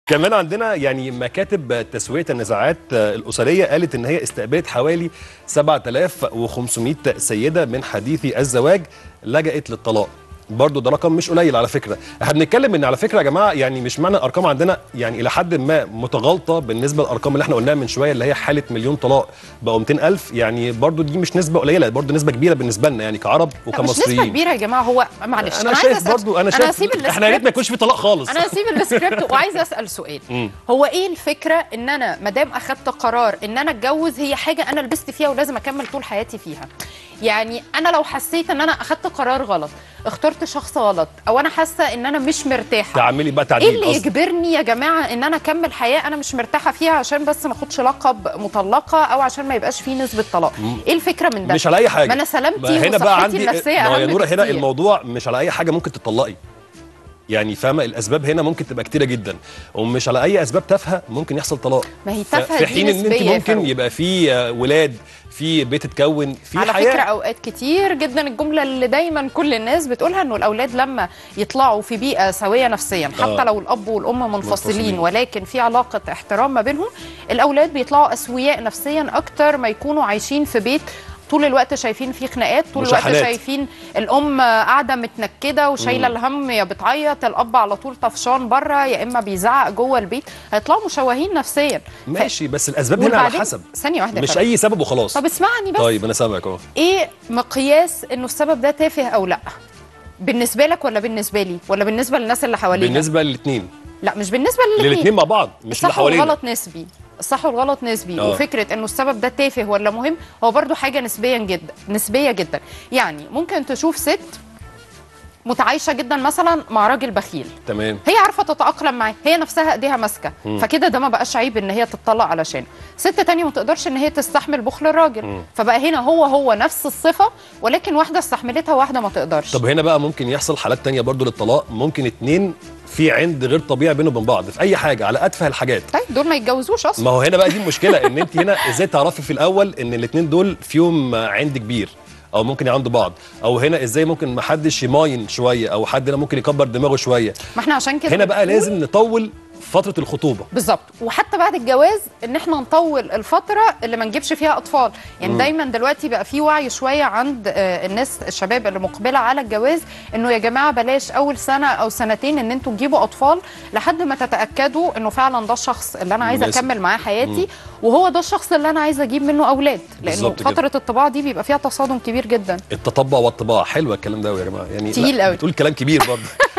كمان عندنا يعني مكاتب تسويه النزاعات الاسريه قالت ان هي استقبلت حوالي 7500 سيده من حديثي الزواج لجأت للطلاق برضه ده رقم مش قليل على فكره احنا بنتكلم ان على فكره يا جماعه يعني مش معنى الارقام عندنا يعني الى حد ما متغالطه بالنسبه للارقام اللي احنا قلناها من شويه اللي هي حاله مليون طلاق بقوا 200000 يعني برضه دي مش نسبه قليله برضه نسبه كبيره بالنسبه لنا يعني كعرب لا مش وكمصريين نسبه كبيره يا جماعه هو معلش انا عايزة شايف أسأل- برضه انا انا شايف هسيب احنا يا ريت ما السكريبت يكونش في طلاق خالص انا هسيب السكريبت وعايزه اسال سؤال هو ايه الفكره ان انا ما دام اخدت قرار ان انا اتجوز هي حاجه انا لبست فيها ولازم اكمل طول حياتي فيها يعني انا لو حسيت ان انا اخدت قرار غلط اخترت شخص غلط او انا حاسه ان انا مش مرتاحه تعملي بقى ايه تعديل اللي قصدي. يجبرني يا جماعه ان انا اكمل حياه انا مش مرتاحه فيها عشان بس ما اخدش لقب مطلقه او عشان ما يبقاش فيه نسبه طلاق ايه الفكره من ده مش على اي حاجه ما انا سلامتي ما هنا بقى وصحتي عندي النفسيه ما هو يا اهم نوره هنا بكتير. الموضوع مش على اي حاجه ممكن تطلقي يعني فاهمه الاسباب هنا ممكن تبقى كتيره جدا ومش على اي اسباب تافهه ممكن يحصل طلاق ما هي ف- تافهة في دي حين ان انت نسبية يا ممكن فاروق. يبقى في آه، ولاد في بيت اتكون في على حياه فكره اوقات كتير جدا الجمله اللي دايما كل الناس بتقولها انه الاولاد لما يطلعوا في بيئه سويه نفسيا حتى آه. لو الاب والام منفصلين منفصلين. ولكن في علاقه احترام ما بينهم الاولاد بيطلعوا اسوياء نفسيا اكتر ما يكونوا عايشين في بيت طول الوقت شايفين فيه خناقات طول الوقت مشاحنات. شايفين الام قاعده متنكده وشايله الهم يا بتعيط الاب على طول طفشان بره يا اما بيزعق جوه البيت هيطلعوا مشوهين نفسيا ماشي بس الاسباب هنا على وبعدين- حسب ثانيه واحده يا مش فندم. اي سبب وخلاص طب اسمعني بس طيب انا سامعك اهو ايه مقياس انه السبب ده تافه او لا بالنسبه لك ولا بالنسبه لي ولا بالنسبه للناس اللي حوالينا بالنسبه للاثنين لا مش بالنسبه للاثنين للاثنين مع بعض مش اللي الصح حوالينا والغلط نسبي الصح والغلط نسبي آه. وفكره انه السبب ده تافه ولا مهم هو برضو حاجه نسبيا جدا نسبيه جدا يعني ممكن تشوف ست متعايشه جدا مثلا مع راجل بخيل تمام هي عارفه تتاقلم معاه هي نفسها ايديها ماسكه فكده ده ما بقاش عيب ان هي تتطلق علشانه ست تانية ما تقدرش ان هي تستحمل بخل الراجل فبقى هنا هو هو نفس الصفه ولكن واحده استحملتها واحده ما تقدرش طب هنا بقى ممكن يحصل حالات تانية برضو للطلاق ممكن اتنين في عند غير طبيعي بينهم وبين بعض في اي حاجه على اتفه الحاجات طيب دول ما يتجوزوش اصلا ما هو هنا بقى دي المشكله ان انت هنا ازاي تعرفي في الاول ان الاثنين دول فيهم عند كبير او ممكن يعندوا بعض او هنا ازاي ممكن ما حدش يماين شويه او حد هنا ممكن يكبر دماغه شويه ما احنا عشان كده هنا بقى بنقول- لازم نطول فتره الخطوبه بالظبط وحتى بعد الجواز ان احنا نطول الفتره اللي ما نجيبش فيها اطفال يعني دايما دلوقتي بقى في وعي شويه عند آه، الناس الشباب اللي مقبله على الجواز انه يا جماعه بلاش اول سنه او سنتين ان انتوا تجيبوا اطفال لحد ما تتاكدوا انه فعلا ده الشخص اللي انا عايزه مناسب. اكمل معاه حياتي وهو ده الشخص اللي انا عايزه اجيب منه اولاد لانه بالظبط كده. فتره الطباعه دي بيبقى فيها تصادم كبير جدا التطبع والطباع حلوه الكلام ده يا جماعه يعني تقيل لا، قوي. بتقول كلام كبير برضه